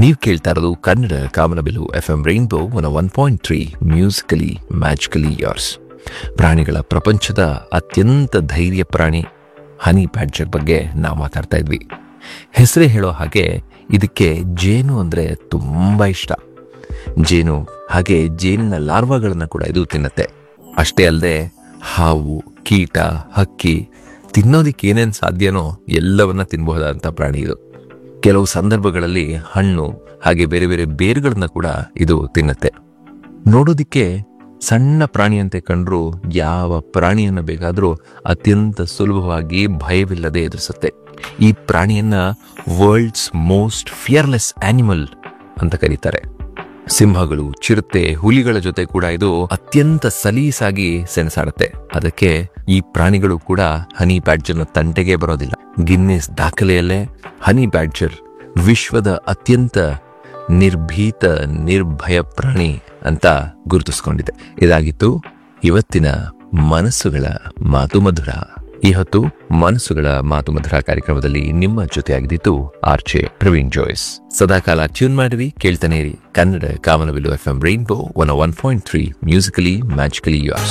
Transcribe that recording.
ನೀವು ಕೇಳ್ತಾ ಇರೋದು Kannada Kamanabillu F M rainbow one one point three musically magically yours ಪ್ರಾಣಿಗಳ ಪ್ರಪಂಚದ ಅತ್ಯಂತ ಧೈರ್ಯ ಪ್ರಾಣಿ ಹನಿ ಬ್ಯಾಡ್ಜರ್ ಬಗ್ಗೆ ನಾವು ಮಾತಾಡ್ತಾ ಇದ್ವಿ ಹೆಸರೇ ಹೇಳೋ ಹಾಗೆ ಇದಕ್ಕೆ ಜೇನು ಅಂದರೆ ತುಂಬ ಇಷ್ಟ ಜೇನು ಹಾಗೆ ಜೇನಿನ ಲಾರ್ವಾಗಳನ್ನು ಕೂಡ ಇದು ತಿನ್ನತ್ತೆ ಅಷ್ಟೇ ಅಲ್ಲದೆ ಹಾವು ಕೀಟ ಹಕ್ಕಿ ತಿನ್ನೋದಿಕ್ಕೆ ಏನೇನು ಸಾಧ್ಯನೋ ಎಲ್ಲವನ್ನ ತಿನ್ನಬಹುದಾದಂಥ ಪ್ರಾಣಿ ಇದು ಕೆಲವು ಸಂದರ್ಭಗಳಲ್ಲಿ ಹಣ್ಣು ಹಾಗೆ ಬೇರೆ ಬೇರೆ ಬೇರುಗಳನ್ನ ಕೂಡ ಇದು ತಿನ್ನತ್ತೆ ನೋಡೋದಿಕ್ಕೆ ಸಣ್ಣ ಪ್ರಾಣಿಯಂತೆ ಕಂಡ್ರು ಯಾವ ಪ್ರಾಣಿಯನ್ನ ಬೇಕಾದರೂ ಅತ್ಯಂತ ಸುಲಭವಾಗಿ ಭಯವಿಲ್ಲದೆ ಎದುರಿಸುತ್ತೆ ಈ ಪ್ರಾಣಿಯನ್ನ ವರ್ಲ್ಡ್ಸ್ ಮೋಸ್ಟ್ ಫಿಯರ್ಲೆಸ್ ಆನಿಮಲ್ ಅಂತ ಕರೀತಾರೆ ಸಿಂಹಗಳು ಚಿರತೆ ಹುಲಿಗಳ ಜೊತೆ ಕೂಡ ಇದು ಅತ್ಯಂತ ಸಲೀಸಾಗಿ ಸೆಣಸಾಡುತ್ತೆ ಅದಕ್ಕೆ ಈ ಪ್ರಾಣಿಗಳು ಕೂಡ ಹನಿ ಬ್ಯಾಡ್ಜರ್ನ ತಂಟೆಗೆ ಬರೋದಿಲ್ಲ ಗಿನ್ನೆಸ್ ದಾಖಲೆಯಲ್ಲೇ ಹನಿ ಬ್ಯಾಡ್ಜರ್ ವಿಶ್ವದ ಅತ್ಯಂತ ನಿರ್ಭೀತ ನಿರ್ಭಯ ಪ್ರಾಣಿ ಅಂತ ಗುರುತಿಸ್ಕೊಂಡಿದೆ ಇದಾಗಿತ್ತು ಇವತ್ತಿನ ಮನಸ್ಸುಗಳ ಮಾತು ಮಧುರ ಈ ಹೊತ್ತು ಮನಸ್ಸುಗಳ ಮಾತು ಮಧುರ ಕಾರ್ಯಕ್ರಮದಲ್ಲಿ ನಿಮ್ಮ ಜೊತೆಯಾಗಿದ್ದಿತ್ತು ಆರ್ಚೆ ಪ್ರವೀಣ್ ಜೋಯ್ಸ್ ಸದಾಕಾಲ ಟ್ಯೂನ್ ಮಾಡಿರಿ ಕೇಳ್ತಾನೆ ಇರಿ Kannada Kamanabillu F M rainbow one one point three musically magically ಯಾರ್ಸ್